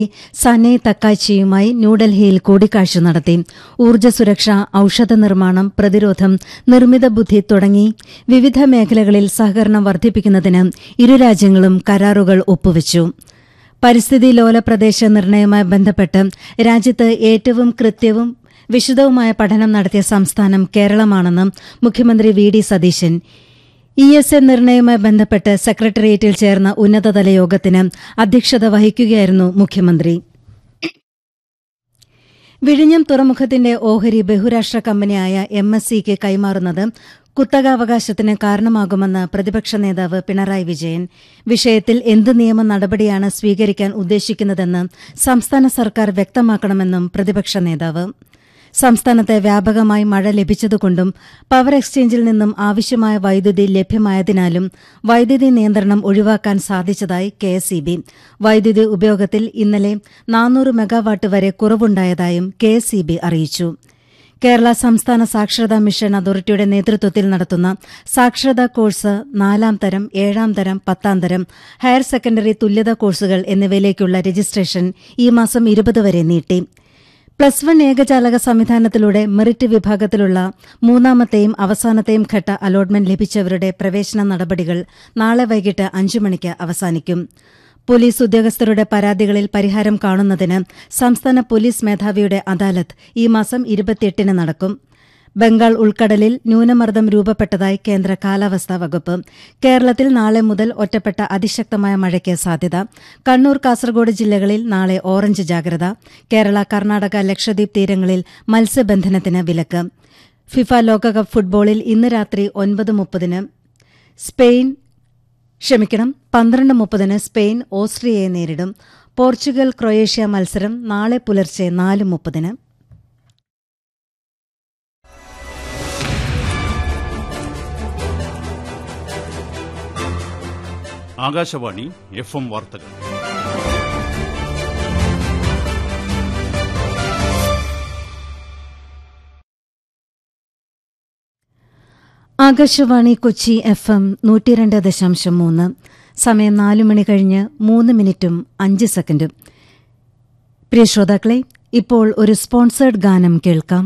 Sanae തക്കാച്ചിയുമായി ന്യൂഡൽഹിയിൽ കൂടിക്കാഴ്ച നടത്തി ഊർജ്ജ സുരക്ഷ ഔഷധ നിർമ്മാണം പ്രതിരോധം നിർമ്മിത ബുദ്ധി തുടങ്ങി വിവിധ മേഖലകളിൽ സഹകരണം വർദ്ധിപ്പിക്കുന്നതിന് ഇരു രാജ്യങ്ങളും കരാറുകൾ ഒപ്പുവച്ചു പരിസ്ഥിതി ലോല പ്രദേശ നിർണയവുമായി ബന്ധപ്പെട്ട് രാജ്യത്ത് ഏറ്റവും കൃത്യവും വിശദവുമായ പഠനം നടത്തിയ സംസ്ഥാനം കേരളമാണെന്ന് മുഖ്യമന്ത്രി V D Satheesan E S A നിർണയവുമായി ബന്ധപ്പെട്ട് സെക്രട്ടേറിയറ്റിൽ ചേർന്ന ഉന്നതതല യോഗത്തിന് അധ്യക്ഷത വഹിക്കുകയായിരുന്നു മുഖ്യമന്ത്രി വിഴിഞ്ഞം തുറമുഖത്തിന്റെ ഓഹരി ബഹുരാഷ്ട്ര കമ്പനിയായ എം എസ് സിക്ക് കൈമാറുന്നത് കുത്തകാവകാശത്തിന് കാരണമാകുമെന്ന് പ്രതിപക്ഷ നേതാവ് പിണറായി വിജയൻ വിഷയത്തിൽ എന്ത് നിയമ നടപടിയാണ് സ്വീകരിക്കാൻ ഉദ്ദേശിക്കുന്നതെന്ന് സംസ്ഥാന സർക്കാർ വ്യക്തമാക്കണമെന്നും പ്രതിപക്ഷ നേതാവ് സംസ്ഥാനത്ത് വ്യാപകമായി മഴ ലഭിച്ചതുകൊണ്ടും പവർ എക്സ്ചേഞ്ചിൽ നിന്നും ആവശ്യമായ വൈദ്യുതി ലഭ്യമായതിനാലും വൈദ്യുതി നിയന്ത്രണം ഒഴിവാക്കാൻ സാധിച്ചതായി കെഎസ്ഇബി വൈദ്യുതി ഉപയോഗത്തിൽ ഇന്നലെ നാനൂറ് മെഗാവാട്ട് വരെ കുറവുണ്ടായതായും കെഎസ്ഇബി അറിയിച്ചു കേരള സംസ്ഥാന സാക്ഷരതാ മിഷൻ അതോറിറ്റിയുടെ നേതൃത്വത്തിൽ നടത്തുന്ന സാക്ഷരതാ കോഴ്സ് നാലാം തരം ഏഴാം തരം പത്താം തരം ഹയർ സെക്കൻഡറി തുല്യതാ കോഴ്സുകൾ എന്നിവയിലേക്കുള്ള രജിസ്ട്രേഷൻ ഈ മാസം ഇരുപത് വരെ നീട്ടി പ്ലസ് വൺ ഏകജാലക സംവിധാനത്തിലൂടെ മെറിറ്റ് വിഭാഗത്തിലുള്ള മൂന്നാമത്തെയും അവസാനത്തെയും ഘട്ട അലോട്ട്മെന്റ് ലഭിച്ചവരുടെ പ്രവേശന നടപടികൾ നാളെ വൈകിട്ട് അഞ്ചു മണിക്ക് അവസാനിക്കും പോലീസ് ഉദ്യോഗസ്ഥരുടെ പരാതികളിൽ പരിഹാരം കാണുന്നതിന് സംസ്ഥാന പോലീസ് മേധാവിയുടെ അദാലത്ത് ഈ മാസം ഇരുപത്തിയെട്ടിന് നടക്കും ബംഗാൾ ഉൾക്കടലിൽ ന്യൂനമർദ്ദം രൂപപ്പെട്ടതായി കേന്ദ്ര കാലാവസ്ഥാ വകുപ്പ് കേരളത്തിൽ നാളെ മുതൽ ഒറ്റപ്പെട്ട അതിശക്തമായ മഴയ്ക്ക് സാധ്യത കണ്ണൂർ കാസർഗോഡ് ജില്ലകളിൽ നാളെ ഓറഞ്ച് ജാഗ്രത കേരള കർണാടക ലക്ഷദ്വീപ് തീരങ്ങളിൽ മത്സ്യബന്ധനത്തിന് വിലക്ക് ഫിഫ ലോകകപ്പ് ഫുട്ബോളിൽ ഇന്ന് രാത്രി ഒൻപത് മുപ്പതിന് സ്പെയിൻ ക്ഷമിക്കണം പന്ത്രണ്ട് മുപ്പതിന് സ്പെയിൻ ഓസ്ട്രിയയെ നേരിടും പോർച്ചുഗൽ ക്രൊയേഷ്യ മത്സരം നാളെ പുലർച്ചെ നാല് മുപ്പതിന് ആകാശവാണി എഫ് എം വാർത്തകൾ ആകാശവാണി കൊച്ചി എഫ് എം നൂറ്റിരണ്ട് ദശാംശം മൂന്ന് സമയം നാല് മണി കഴിഞ്ഞ് മൂന്ന് മിനിറ്റും അഞ്ച് സെക്കൻഡും പ്രിയ ശ്രോതാക്കളെ ഇപ്പോൾ ഒരു സ്പോൺസേഡ് ഗാനം കേൾക്കാം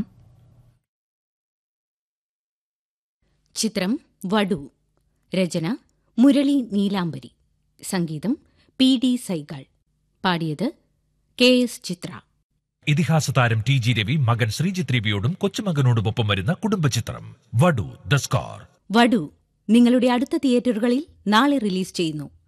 ചിത്രം വടു രചന മുരളി നീലാംബരി സംഗീതം പി ഡി സൈഗാൾ പാടിയത് കെ എസ് ചിത്ര ഇതിഹാസ താരം ടി ജി രവി മകൻ ശ്രീജിത്ത് രവിയോടും കൊച്ചുമകനോടുമൊപ്പം വരുന്ന കുടുംബചിത്രം വടു ദ സ്കാർ വടു നിങ്ങളുടെ അടുത്ത തിയേറ്ററുകളിൽ നാളെ റിലീസ് ചെയ്യുന്നു